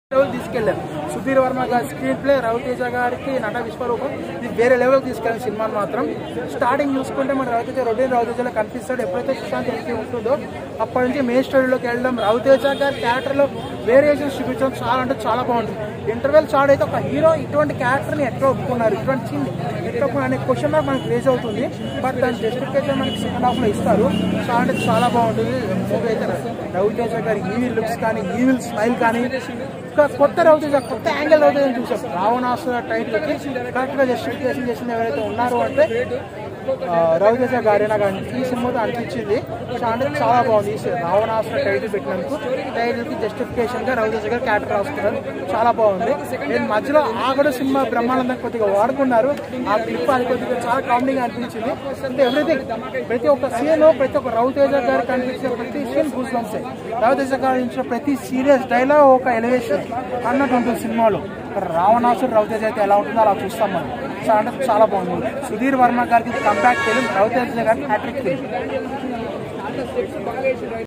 level తీసుకెళ్లారు సుధీర్ వర్మ గారి screen play Raviteja గారికి నట విశ్వరూపం ఇది వేరే లెవెల్ తీసుకెళ్ళిన సినిమాని మాత్రం స్టార్టింగ్ చూసుకుంటే మన రవితేజ రొటీన్ రవితేజలో కనిపిస్తాడు ఎప్పుడైతే సుశాంత్ ఎంపీ ఉంటుందో అప్పటి నుంచి మెయిన్ స్టోరీలోకి వెళ్ళడం రవితేజ గారి క్యారెక్టర్లో వేరియేషన్స్ చూపించడం చాలా అంటే చాలా బాగుంటుంది ఇంటర్వెల్ షార్ట్ అయితే ఒక హీరో ఇటువంటి క్యారెక్టర్ని ఎట్లా ఒప్పుకున్నారు ఇటువంటి సీన్ ఎట్లా ఒప్పుకున్నారు అనే క్వశ్చన్ మార్క్ మనకి రేజ్ అవుతుంది బట్ దాని జస్టిఫికేషన్ మనకి సెకండ్ హాఫ్ లో ఇస్తారు చాలా అంటే చాలా బాగుంటుంది మూవీ అయితే రవితేజ గారి ఈవిల్ లుక్స్ కానీ ఈవిల్ స్మైల్ కానీ ఇంకా కొత్త రవితేజ కొత్త యాంగిల్ రవితేజ చూసాం రావణాసుర టైటిల్కి కరెక్ట్గా జస్టిఫికేషన్ చేసింది ఎవరైతే ఉన్నారో అంటే ఆ, రవితేజ గారే నాకు అన్- ఈ సినిమాతో అనిపించింది చాలా అంటే చాలా బాగుంది ఈ సి- రావణాసుర టైటిల్ పెట్టినందుకు టైటిల్కి జస్టిఫికేషన్గా రవితేజ గారు క్యారెక్టర్ రాసుకున్నారు చాలా బాగుంది నేను మధ్యలో ఆగడు సినిమా బ్రహ్మానందం కొద్దిగా వాడుకున్నారు ఆ క్లిప్ అది కొద్దిగా చాలా కామెడీగా అనిపించింది అంటే ఎవ్రీథింగ్ ప్రతి ఒక్క సీన్ ప్రతి ఒక్క రవితేజ గారు కనిపించే ప్రతి సీన్ గూస్ బంప్సే రవితేజ గారు ఇచ్చిన ప్రతి సీరియస్ డైలాగ్ ఒక ఎలివేషన్ అన్నట్టు ఉంటుంది సినిమాలో రావణాసురు రవితేజ అయితే ఎలా ఉంటుందో అలా చూస్తాం మనం చాలా అంటే చాలా బాగుంది సుధీర్ వర్మ గారికి కంబ్యాక్ ఫిలిం రవితేజ గారికి హ్యాట్రిక్ ఫిలిం